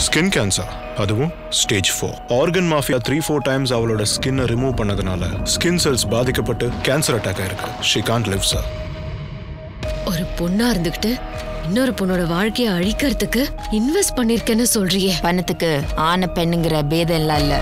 skin cancer அதுவும் stage four organ mafia three four times அவளோட ஸ்கின்னை ரிமூவ் பண்ணதுனால ஸ்கின் செல்ஸ் பாதிக்கப்பட்டு கேன்சர் அட்டாக் ஆயிருக்கு ஷி கான்ட் லிவ் சார் ஒரு பொண்ணா இருந்துகிட்டு இன்னொரு பொண்ணோட வாழ்க்கைய அழிக்கிறதுக்கு இன்வெஸ்ட் பண்ணிருக்கேன்னு சொல்றியே பணத்துக்கு ஆன பெண்ணுங்கிற பேதம் எல்லாம் இல்ல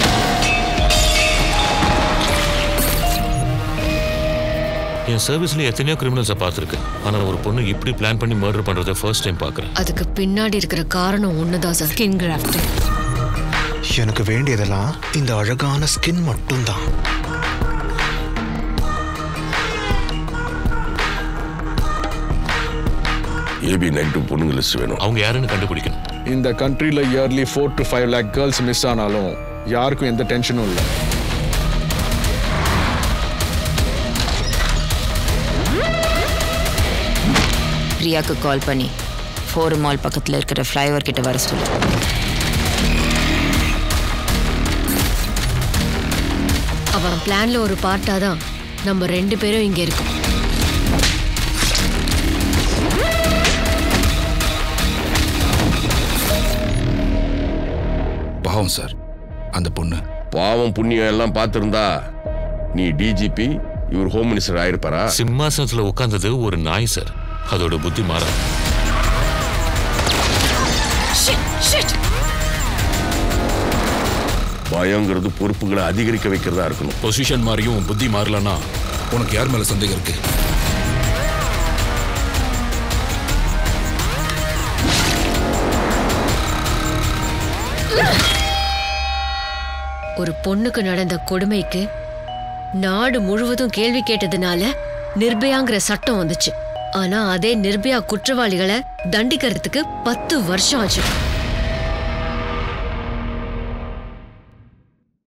என் சர்வீஸ்ல எத்தனையோ கிரிமினல்ஸை பார்த்துருக்கேன் ஆனால் ஒரு பொண்ணு இப்படி பிளான் பண்ணி மர்டர் பண்றதை ஃபர்ஸ்ட் டைம் பார்க்குறேன் அதுக்கு பின்னாடி இருக்கிற காரணம் ஒண்ணுதான் சார் ஸ்கின் கிராஃப்டிங் எனக்கு வேண்டியதெல்லாம் இந்த அழகான ஸ்கின் மட்டும்தான் ஏபி நைன்டி பொண்ணுங்க லிஸ்ட் வேணும் அவங்க யாருன்னு கண்டுபிடிக்கணும் இந்த கண்ட்ரியில் yearly four to five lakh girls miss ஆனாலும் யாருக்கும் எந்த டென்ஷனும் இல்லை பிரியாக்கு கால் பண்ணி ஃபோர் மால் பக்கத்துல இருக்கிற ஃப்ளைஓவர் கிட்ட வர சொல்லு அவன் பிளான்ல ஒரு பார்ட்டா தான் நம்ம ரெண்டு பேரும் இங்க இருக்கோம் பாவம் சார் அந்த பொண்ணு பாவம் புண்ணியம் எல்லாம் பார்த்திருந்தா நீ டிஜிபி இவர் ஹோம் மினிஸ்டர் ஆயிருப்பாரா சிம்மாசனத்துல உட்கார்ந்தது ஒரு நாய் சார் அதோட புத்தி மாற பயங்கிறது பொறுப்புகளை அதிகரிக்க வைக்கிறதா இருக்கணும் பொசிஷன் மாறியும் உன் புத்தி மாறலன்னா உனக்கு யார் மேல சந்தேகம் இருக்கு ஒரு பொண்ணுக்கு நடந்த கொடுமைக்கு நாடு முழுவதும் கேள்வி கேட்டதுனால நிர்பயாங்கிற சட்டம் வந்துச்சு ஆனா அதே நிர்பயா குற்றவாளிகளை தண்டிக்கிறதுக்கு பத்து வருஷம் ஆச்சு